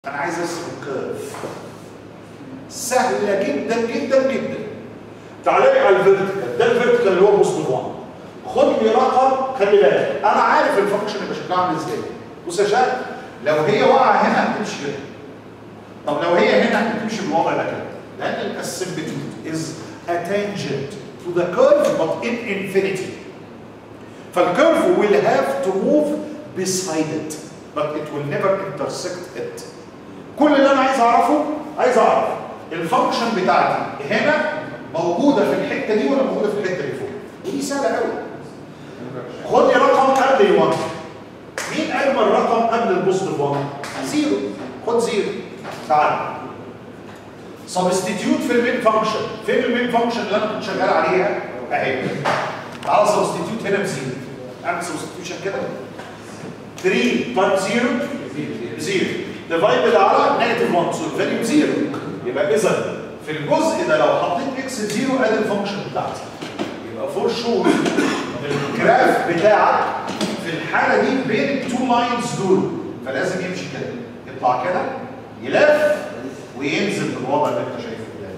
انا عايز ارسم كيرف سهله جدا جدا جدا تعالى لي على الفيرتيكال ده الفيرتيكال اللي هو بوزيتيف 1 خد لي رقم خلي بالك انا عارف الفانكشن يبقى شكلها عامل ازاي بص يا شباب لو هي واقعه هنا هتمشي كده طب لو هي هنا هتمشي بالوضع ده كده لان السمبتوت is a tangent to the curve but in infinity فالكيرف will have to move beside it but it will never intersect it كل اللي انا عايز اعرفه عايز اعرف الفانكشن بتاعتي هنا موجوده في الحته دي ولا موجوده في الحته اللي فوق ودي سهله قوي خد لي رقم قبل ال 1 مين اجمل رقم قبل البوزيتيف 1 زيرو خد زيرو تعال سبستيتيوت في المين فانكشن فين المين فانكشن اللي انا كنت شغال عليها اهي تعال سبستيتيوت هنا بزيرو اعمل سبستيتيوشن كده 3 تايم زيرو زيرو ديفايدد على نيجاتيف 1 سو الفاليو زيرو يبقى اذا في الجزء ده لو حطيت اكس زيرو ادي الفانكشن بتاعتي يبقى فور شور الجراف بتاعك في الحاله دي بين التو لاينز دول فلازم يمشي كده يطلع كده يلف وينزل بالوضع اللي انت شايفه قدامك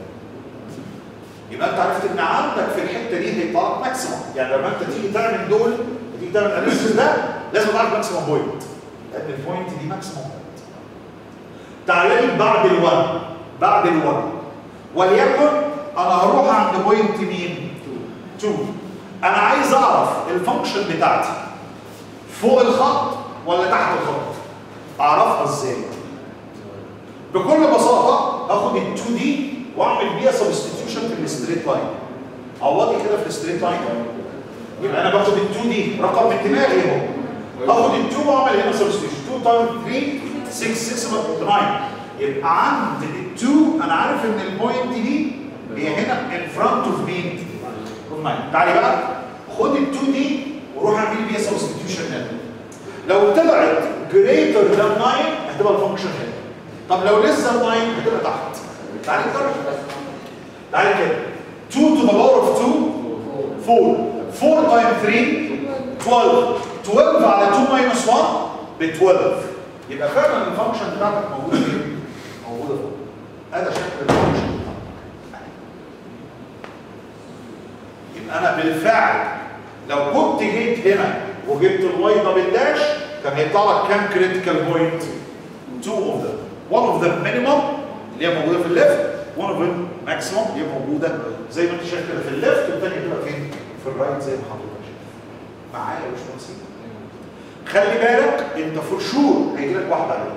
يبقى انت عرفت ان عندك في الحته دي هيطلع ماكسيموم يعني لما انت تيجي تعمل دول تيجي تعمل اناليسيس ده لازم تعرف ماكسيموم بوينت لان البوينت دي ماكسيموم بوينت تعالى لي بعد ال1 بعد ال1 وليكن انا هروح عند بوينت مين 2 انا عايز اعرف الفانكشن بتاعتي فوق الخط ولا تحت الخط اعرفها ازاي بكل بساطه هاخد ال 2 دي واعمل بيها سبستيتيوشن في الستريت لاين عوضي كده في الستريت لاين يبقى انا باخد ال 2 دي رقم من دماغي اهو هاخد ال 2 واعمل هنا سبستيتيوشن 2 تايم 3 6 6 9 يبقى عند ال 2 انا عارف ان البوينت دي هي هنا ان فرونت اوف مين؟ تعالي بقى خد ال 2 دي وروح اعمل بيها سبستيتيوشن هنا لو طلعت greater than 9 هتبقى الفانكشن هنا طب لو لسه 9 هتبقى تحت تعالي نجرب تعالي كده 2 to the power of 2 4 4 times 3 12 12 على 2 minus 1 ب 12 يبقى فعلا الفانكشن بتاعتك موجوده فين؟ موجوده فوق هذا شكل الفانكشن بتاعتك يبقى انا بالفعل لو كنت جيت هنا وجبت الواي دبل داش كان هيطلع لك كام كريتيكال بوينت؟ 2 اوف ذم one of them minimum اللي هي موجوده في الليفت one of them maximum اللي هي موجوده زي ما انت شايف كده في الليفت والثانيه تبقى فين؟ في الرايت زي ما حضرتك شايف معايا يا باشمهندس خلي بالك انت فور شور هيجي لك واحده عليها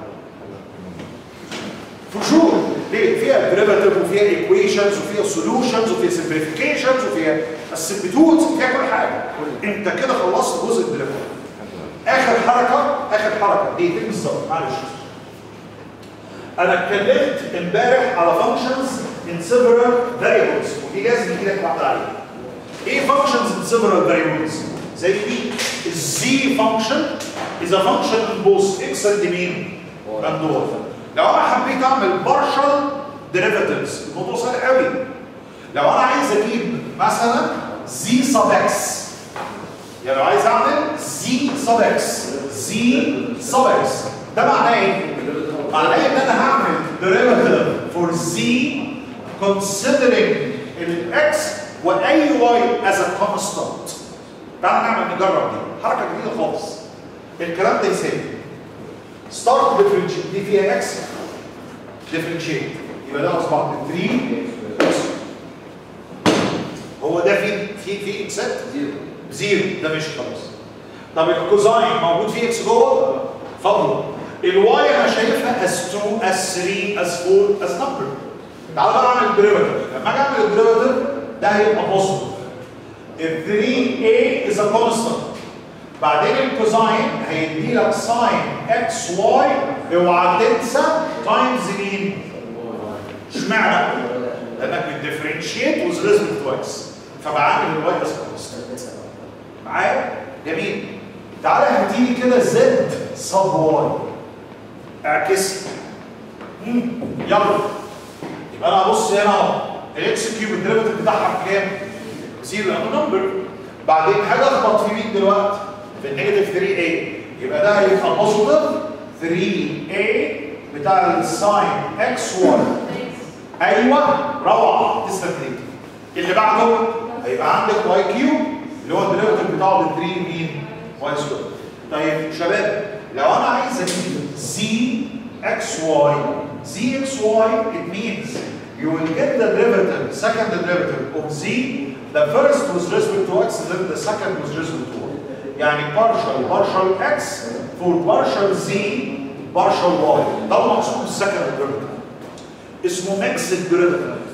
فور شور ليه؟ فيها ديريفاتيف وفيها ايكويشنز وفيها سولوشنز وفيها سمبليفيكيشنز وفيها السمبتوتس فيها كل حاجه انت كده خلصت جزء الديريفاتيف اخر حركه اخر حركه دقيقتين بالظبط معلش انا اتكلمت امبارح على functions in several variables ودي لازم يجي لك واحده عليها ايه functions in several variables زي دي الزي function is a function in both x and مين and y لو انا حبيت اعمل partial derivatives الموضوع سهل قوي لو انا عايز اجيب مثلا z sub x يعني لو عايز اعمل z sub x z sub x ده معناه ايه معناه ان انا هعمل derivative for z considering الاكس واي y as a constant تعال نعمل نجرب دي حركه جديده خالص الكلام ده يساوي start differentiate دي فيها x differentiate يبقى ده اصبح 3 هو ده في في في اكسات زيرو زيرو ده مش خلاص طب الكوزاين موجود فيه اكس جوه فضل الواي انا شايفها as 2 as 3 as 4 as number تعال بقى اعمل ديريفاتيف لما اجي اعمل الديريفاتيف ده هيبقى بوزيتيف ال 3a is a constant بعدين الكوزاين هيدي لك ساين اكس واي اوعى تنسى تايمز مين؟ اشمعنى؟ لانك بتديفرنشيت وذ ريزلت تو اكس فبعامل الواي از كونستنت معايا؟ جميل تعالى هاتيلي كده زد سب واي اعكس مم. يلا يبقى انا هبص هنا اهو الاكس كيوب الديريفيتيف بتاعها بكام؟ زيرو لانه نمبر بعدين حاجه اخبط في مين دلوقتي؟ في النيجاتيف 3a يبقى ده هيبقى بوزيتيف 3a بتاع الساين اكس واي ايوه روعه تسلم ايديك اللي بعده هيبقى عندك واي كيو اللي هو الديريفيتيف بتاعه ب 3 مين واي سكوير طيب شباب لو انا عايز اجيب زي اكس واي زي اكس واي it means you will get the derivative second derivative of z the first with respect to x then the second with respect to y يعني partial partial x for partial z partial y ده المقصود بالسكند derivative اسمه ميكس derivative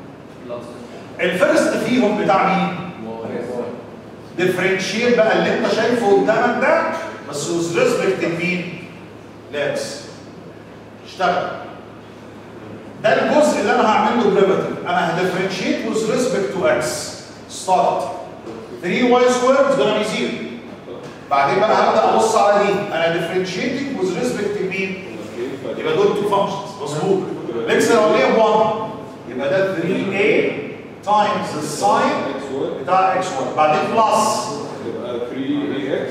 الفيرست فيهم بتاع مين؟ ديفرنشيت بقى اللي انت شايفه قدامك ده بس with respect لمين؟ لاكس اشتغل ده الجزء اللي انا هعمل له ديريفيتيف انا هديفرنشيت with respect to x start 3y squared is gonna be 0 بعدين بقى هبدا ابص على دي انا ديفرنشيتنج with respect لمين؟ يبقى دول تو فانكشنز مظبوط الاكس الاولانيه 1 يبقى ده 3a تايمز الساين بتاع x 1 بعدين بلس يبقى 3ax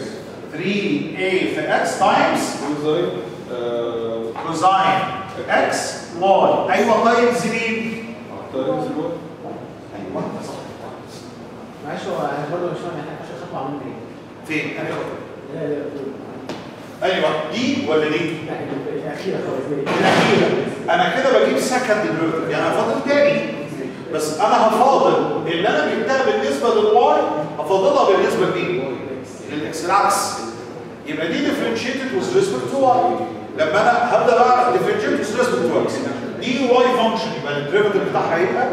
3a في x تايمز كوزاين آه، كوزاين x y ايوه تايمز مين؟ تايمز الوقت ايوه صح معلش هو انا برضه مش فاهم احنا عشان خطوه عاملين ايه؟ فين؟ أنهي خطوة؟ لا لا قول. ايوه دي ولا دي؟ لا الاخيره خالص دي الاخيره انا كده بجيب سكند ديريفيتيف يعني انا فاضل تاني بس انا هفاضل اللي انا جبتها بالنسبه للواي هفاضلها بالنسبه لمين؟ للاكس العكس يبقى دي ديفرنشيتد وذ ريسبكت تو واي لما انا هبدا بقى ديفرنشيت وذ ريسبكت تو اكس دي واي فانكشن يبقى الديريفيتيف بتاعها هيبقى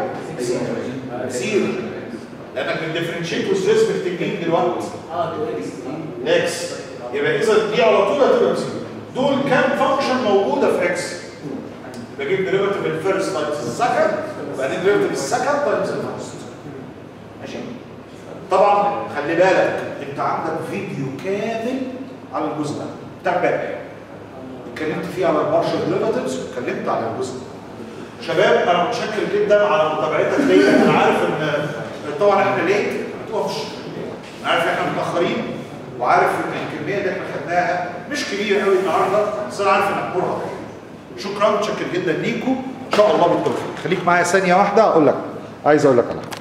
زيرو لانك بتديفرنشيت وذ ريسبكت لمين دلوقتي؟ اه دول اكس اكس يبقى اذا دي على طول هتبقى بزيرو دول كام فانكشن موجوده في اكس بجيب ديريفيتيف الفيرست تايمز السكند وبعدين ديريفيتيف السكند تايمز الفيرست ماشي طبعا خلي بالك انت عندك فيديو كامل على الجزء ده بتاع امبارح اتكلمت فيه على البارشل ديريفيتيفز واتكلمت على الجزء ده شباب انا متشكر جدا على متابعتك ليا انا عارف ان طبعا احنا ليه ما تقفش انا عارف احنا متاخرين وعارف ان الكميه اللي احنا خدناها مش كبيره قوي النهارده بس انا عارف انك مرهق شكرا متشكر جدا ليكم ان شاء الله بالتوفيق خليك معايا ثانيه واحده اقول لك عايز اقول لك على حاجه